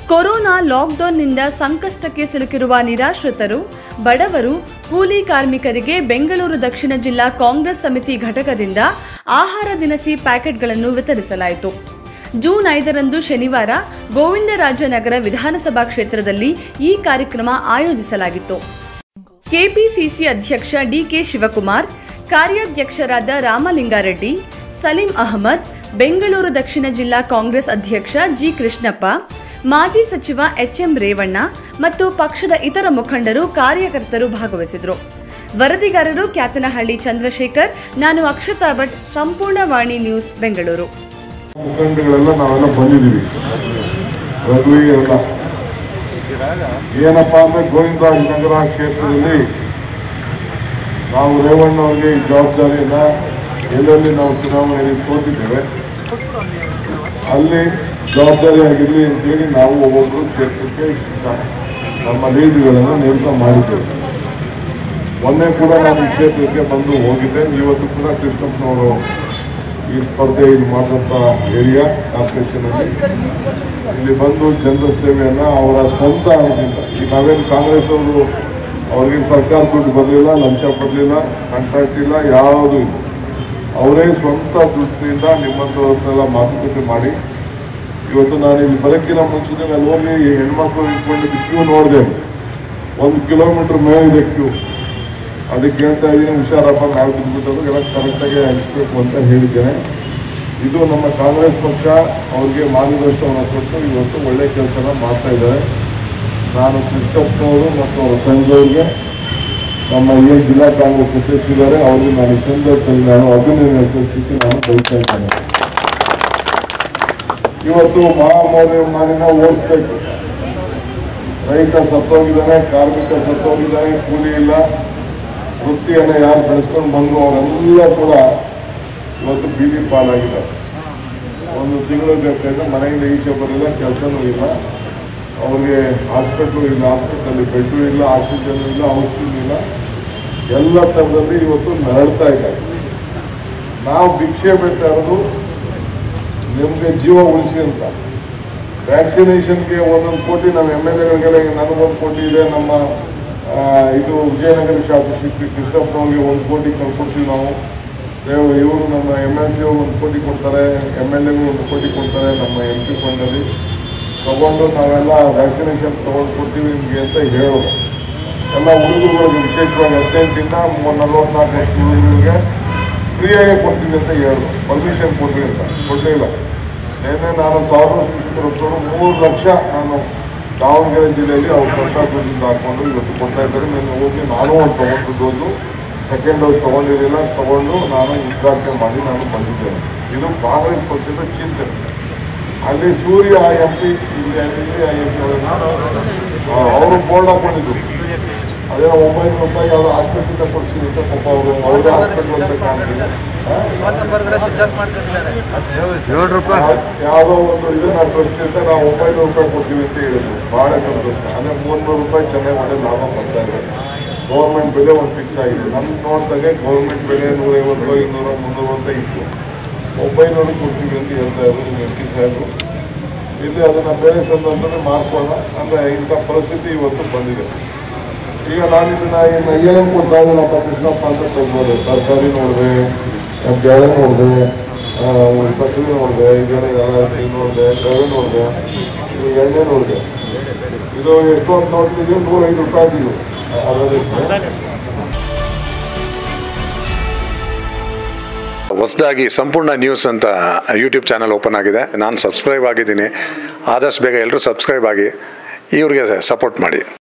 corona ಲಾಕ್ಡೌನ್ನಿಂದ ಸಂಕಷ್ಟಕ್ಕೆ ಸಿಲುಕಿರುವ ನಿರಾಶ್ರಿತರು ಬಡವರು ಕೂಲಿ ಕಾರ್ಮಿಕರಿಗೆ ಬೆಂಗಳೂರು ದಕ್ಷಿಣ ಜಿಲ್ಲಾ ಕಾಂಗ್ರೆಸ್ ಸಮಿತಿ ಘಟಕದಿಂದ ಆಹಾರ ದಿನಸಿ ಪ್ಯಾಕೆಟ್ಗಳನ್ನು ವಿತರಿಸಲಾಯಿತು ಜೂನ್ ಐದರಂದು ಶನಿವಾರ ಗೋವಿಂದರಾಜನಗರ ವಿಧಾನಸಭಾ ಕ್ಷೇತ್ರದಲ್ಲಿ ಈ ಕಾರ್ಯಕ್ರಮ ಆಯೋಜಿಸಲಾಗಿತ್ತು ಕೆಪಿಸಿಸಿ ಅಧ್ಯಕ್ಷ ಡಿಕೆ ಶಿವಕುಮಾರ್ ಕಾರ್ಯಾಧ್ಯಕ್ಷರಾದ ರಾಮಲಿಂಗಾರೆಡ್ಡಿ ಸಲೀಂ ಅಹಮದ್ ಬೆಂಗಳೂರು ದಕ್ಷಿಣ ಜಿಲ್ಲಾ ಕಾಂಗ್ರೆಸ್ ಅಧ್ಯಕ್ಷ ಜಿ ಕೃಷ್ಣಪ್ಪ ಮಾಜಿ ಸಚಿವ ಎಚ್ಎಂ ರೇವಣ್ಣ ಮತ್ತು ಪಕ್ಷದ ಇತರ ಮುಖಂಡರು ಕಾರ್ಯಕರ್ತರು ಭಾಗವಹಿಸಿದರು ವರದಿಗಾರರು ಕ್ಯಾತನಹಳ್ಳಿ ಚಂದ್ರಶೇಖರ್ ನಾನು ಅಕ್ಷತಾ ಭಟ್ ಸಂಪೂರ್ಣ ವಾಣಿ ನ್ಯೂಸ್ ಬೆಂಗಳೂರು ಮುಖಂಡಗಳೆಲ್ಲ ನಾವೆಲ್ಲ ಬಂದಿದ್ದೀವಿ ರಘುವಿ ಎಲ್ಲ ಏನಪ್ಪ ಅಂದ್ರೆ ಗೋವಿಂದರಾಜ ನಗರ ಕ್ಷೇತ್ರದಲ್ಲಿ ನಾವು ರೇವಣ್ಣ ಅವರಿಗೆ ಈ ಜವಾಬ್ದಾರಿಯನ್ನ ಎಲ್ಲೆಲ್ಲಿ ನಾವು ಚುನಾವಣೆಯಲ್ಲಿ ಸೋತಿದ್ದೇವೆ ಅಲ್ಲಿ ಜವಾಬ್ದಾರಿ ಆಗಿರಲಿ ಅಂತೇಳಿ ನಾವು ಒಬ್ಬೊಬ್ಬರು ಕ್ಷೇತ್ರಕ್ಕೆ ನಮ್ಮ ಲೀಡ್ಗಳನ್ನು ನೇಮಕ ಮಾಡಿದ್ದೇವೆ ಮೊನ್ನೆ ಕೂಡ ನಾನು ಈ ಕ್ಷೇತ್ರಕ್ಕೆ ಬಂದು ಹೋಗಿದ್ದೆ ಇವತ್ತು ಕೂಡ ಕೃಷ್ಣಪ್ಪನವರು ಈ ಸ್ಪರ್ಧೆ ಇಲ್ಲಿ ಮಾಡಿದಂಥ ಏರಿಯಾ ಕಾರ್ಪೊರೇಷನಲ್ಲಿ ಇಲ್ಲಿ ಬಂದು ಜನರ ಸೇವೆಯನ್ನ ಅವರ ಸ್ವಂತ ಹಣದಿಂದ ಈಗ ನಾವೇನು ಕಾಂಗ್ರೆಸ್ ಅವರು ಅವ್ರಿಗೆ ಸರ್ಕಾರ ದುಡ್ಡು ಬರಲಿಲ್ಲ ಲಂಚ ಬರಲಿಲ್ಲ ಕಾಂಟ್ರಾಕ್ಟ್ ಇಲ್ಲ ಯಾವುದೂ ಇಲ್ಲ ಅವರೇ ಸ್ವಂತ ದುಡ್ಡಿನಿಂದ ನಿಮ್ಮಂಥವ್ರನ್ನೆಲ್ಲ ಮಾತುಕತೆ ಮಾಡಿ ಇವತ್ತು ನಾನು ಇಲ್ಲಿ ಬರೋಕ್ಕಿಂತ ಮುಂಚೆ ಅಲ್ಲಿ ಹೋಗಿ ಈ ಹೆಣ್ಮಕ್ಳು ನಿಂತ್ಕೊಂಡಿದ್ದು ಕ್ಯೂ ನೋಡಿದೆ ಒಂದು ಕಿಲೋಮೀಟರ್ ಮೇಲಿದೆ ಕ್ಯೂ ಅದಕ್ಕೆ ಹೇಳ್ತಾ ಇದ್ದೀನಿ ಹುಷಾರಪ್ಪ ನಾವು ಬಿದ್ದುಬಿಟ್ಟದು ಎಲ್ಲ ಕರೆಕ್ಟಾಗಿ ಹಂಚ್ಬೇಕು ಅಂತ ಹೇಳಿದ್ದೇನೆ ಇದು ನಮ್ಮ ಕಾಂಗ್ರೆಸ್ ಪಕ್ಷ ಅವ್ರಿಗೆ ಮಾರ್ಗದರ್ಶನವನ್ನು ಕೊಟ್ಟು ಇವತ್ತು ಒಳ್ಳೆ ಕೆಲಸನ ಮಾಡ್ತಾ ಇದ್ದಾರೆ ನಾನು ಕೃಷ್ಣಪ್ಪನವರು ಮತ್ತು ಅವರ ತಂದೆಯವ್ರಿಗೆ ನಮ್ಮ ಏನು ಜಿಲ್ಲಾ ಕಾಂಗ್ರೆಸ್ ಅಧ್ಯಕ್ಷರಿದ್ದಾರೆ ಅವ್ರಿಗೆ ನಾನು ಈ ಸಂದರ್ಭದಲ್ಲಿ ನಾನು ಅಭಿನಂದನೆ ಸಲ್ಲಿಸಲಿಕ್ಕೆ ನಾನು ಬಯಸ್ತಾ ಇದ್ದೇನೆ ಇವತ್ತು ಮಹಾಮೌಲ್ಯ ಮಾಲಿನ ಓಡಿಸ್ಬೇಕು ರೈತ ಸತ್ತೋಗಿದ್ದಾನೆ ಕಾರ್ಮಿಕ ಸತ್ತೋಗಿದ್ದಾನೆ ಕೂಲಿ ಇಲ್ಲ ವೃತ್ತಿಯನ್ನು ಯಾರು ಬೆಳೆಸ್ಕೊಂಡು ಬಂದು ಅವರೆಲ್ಲ ಕೂಡ ಇವತ್ತು ಬೀದಿ ಪಾಲಾಗಿದ್ದಾರೆ ಒಂದು ತಿಂಗಳು ಬೇಕಾದ್ರೆ ಮನೆಯಿಂದ ಈಚೆ ಬರಲಿಲ್ಲ ಕೆಲಸನೂ ಇಲ್ಲ ಅವ್ರಿಗೆ ಹಾಸ್ಪಿಟ್ಲು ಇಲ್ಲ ಹಾಸ್ಪಿಟಲ್ ಬೆಡ್ಡು ಇಲ್ಲ ಆಕ್ಸಿಜನ್ ಇಲ್ಲ ಔಷಧಿ ಇಲ್ಲ ಎಲ್ಲ ಥರದಲ್ಲಿ ಇವತ್ತು ನರಳ್ತಾ ಇದ್ದಾರೆ ನಾವು ಭಿಕ್ಷೆ ಬಿಡ್ತಾ ಇರೋದು ನಿಮಗೆ ಜೀವ ಉಳಿಸಿ ಅಂತ ವ್ಯಾಕ್ಸಿನೇಷನ್ಗೆ ಒಂದೊಂದು ಕೋಟಿ ನಮ್ಮ ಎಮ್ ಎಲ್ ಎಗಳಿಗೆಲ್ಲ ನನಗೊಂದು ಕೋಟಿ ಇದೆ ನಮ್ಮ ಆ, ಇದು ವಿಜಯನಗರ ಶಾಸಕ ಶ್ರೀ ಕೃಷ್ಣಪ್ಪನವ್ರಿಗೆ ಒಂದು ಕೋಟಿ ಕೊಡ್ತೀವಿ ನಾವು ದೇವ್- ಇವರು ನಮ್ಮ ಎಮ್ ಎಲ್ ಸಿ ಅವರು ಒಂದು ಕೋಟಿ ಕೊಡ್ತಾರೆ ಎಮ್ ಎಲ್ ಎಗಳು ಒಂದು ಕೋಟಿ ಕೊಡ್ತಾರೆ ನಮ್ಮ ಎಂ ಪಿ ಫಂಡಲ್ಲಿ ತಗೊಂಡು ನಾವೆಲ್ಲ ವ್ಯಾಕ್ಸಿನೇಷನ್ ತಗೊಂಡು ಕೊಡ್ತೀವಿ ನಿಮಗೆ ಅಂತ ಹೇಳೋದು ಎಲ್ಲ ಹುಡುಗರುಗಳಿಗೆ ವಿಶೇಷವಾಗಿ ಹದಿನೆಂಟಿಂದ ನಲವತ್ನಾಲ್ಕು ವರ್ಷ ಹುಡುಗರಿಗೆ ಫ್ರೀಯಾಗಿ ಕೊಡ್ತೀವಿ ಅಂತ ಹೇಳಿದ್ರು ಪರ್ಮಿಷನ್ ಕೊಡ್ರಿ ಅಂತ ಕೊಡಲಿಲ್ಲ ನಿನ್ನೆ ನಾನು ಸಾವಿರ ಶಿಕ್ಷಕರು ಮೂರು ಲಕ್ಷ ನಾನು ದಾವಣಗೆರೆ ಜಿಲ್ಲೆಯಲ್ಲಿ ಅವ್ರ ಸ್ವಂತ ದುಡ್ಡಿಂದ ಹಾಕೊಂಡು ಇವತ್ತು ಕೊಡ್ತಾ ಇದ್ದಾರೆ ನಾನು ಹೋಗಿ ನಾನು ಒಂದು ತೊಗೊಂಡು ಡೋಸು ಸೆಕೆಂಡ್ ಡೋಸ್ ತೊಗೊಂಡಿರಲಿಲ್ಲ ತೊಗೊಂಡು ನಾನು ಉದ್ಘಾಟನೆ ಮಾಡಿ ನಾನು ಬಂದಿದ್ದೇನೆ ಇದು ಕಾಂಗ್ರೆಸ್ ಪಕ್ಷದ ಚಿಂತನೆ ಅಲ್ಲಿ ಸೂರ್ಯ ಎಂ ಪಿ ಇಲ್ಲಿ ಎಂ ಪಿ ಅವರು ಬೋರ್ಡ್ ಹಾಕೊಂಡಿದ್ರು ಅದೇ ಒಂಬೈನೂರು ರೂಪಾಯಿ ಯಾವುದೋ ಹಾಸ್ಪಿಟ್ಲಿಂದ ಕೊಡ್ಸಿದ್ರು ಅಂತ ಪಾಪ ಅವರು ಅವ್ರದೇ ಹಾಸ್ಪಿಟ್ಲ್ ಅಂತ ಕಾಣ್ತಿದೆ ಹೊರಗಡೆ ಸ್ವಿಚ್ ಆಫ್ ಮಾಡ್ತಿರ್ತಾರೆ ಏಳು ರೂಪಾಯಿ ಯಾ- ಯಾವುದೋ ಒಂದು ಇದನ್ನ ತೋರಿಸಿದ್ರೆ ನಾವು ಒಂಬೈನೂರು ರೂಪಾಯಿ ಕೊಡ್ತೀವಿ ಅಂತ ಹೇಳಿದ್ರು ಬಹಳ ಸಂತೋಷ ಅಂದ್ರೆ ಮೂರ್ನೂರು ರೂಪಾಯಿ ಚೆನ್ನಾಗಿ ಒಳ್ಳೆ ಲಾಭ ಬರ್ತಾ ಇದೆ ಗೌರ್ಮೆಂಟ್ ಬೆಲೆ ಒಂದು ಫಿಕ್ಸ್ ಆಗಿದೆ ನಮ್ಮ ನೋಡ್ದಾಗೆ ಗೌರ್ಮೆಂಟ್ ಬೆಲೆ ನೂರೈವತ್ತು ಇನ್ನೂರ ಮುನ್ನೂರು ಅಂತ ಇತ್ತು ಒಂಬೈನೂರು ಕೊಡ್ತೀವಿ ಅಂತ ಹೇಳ್ತಾ ಇದ್ರು ಎಂ ಪಿ ಸಾಹೇಬರು ಇಲ್ಲಿ ಅದನ್ನ ಬೇರೆ ಸಂದರ್ಭದಲ್ಲಿ ಮಾಡ್ಕೊಳ್ಳೋಣ ಅಂದ್ರೆ ಇಂಥ ಪರಿಸ್ಥಿತಿ ಇವತ್ತು ಬಂದಿದೆ ಈಗ ನಾನು ಇದನ್ನ ಇನ್ನು ಏನೇನು ಕೊಡ್ತಾ ಇದ್ದೀನಪ್ಪ ಕೃಷ್ಣಪ್ಪ ಅಂತ ತಗ್ಬೋದು ತರಕಾರಿ ನೋಡಿದೆ ಬೇಳೆ ನೋಡಿದೆ ಸಕ್ಕರೆ ನೋಡಿದೆ ಇದೇನು ಇದು ನೋಡಿದೆ ರವೆ ನೋಡಿದೆ ಇದು ಎಣ್ಣೆ ನೋಡಿದೆ ಇದು ಎಷ್ಟು ಅಂತ ನೋಡ್ತಿದ್ದೀವಿ ನೂರೈದು ರೂಪಾಯಿ ಇದು ಅದರಲ್ಲಿ ಹೊಸದಾಗಿ ಸಂಪೂರ್ಣ ನ್ಯೂಸ್ ಅಂತ ಯೂಟ್ಯೂಬ್ ಚಾನಲ್ ಓಪನ್ ಆಗಿದೆ ನಾನು ಸಬ್ಸ್ಕ್ರೈಬ್ ಆಗಿದ್ದೀನಿ ಆದಷ್ಟು ಬೇಗ ಎಲ್ಲರೂ ಸಬ್ಸ್ಕ್ರೈಬ್ ಆಗಿ ಇವ್ರಿಗೆ ಸಪೋರ್ಟ್ ಮಾಡಿ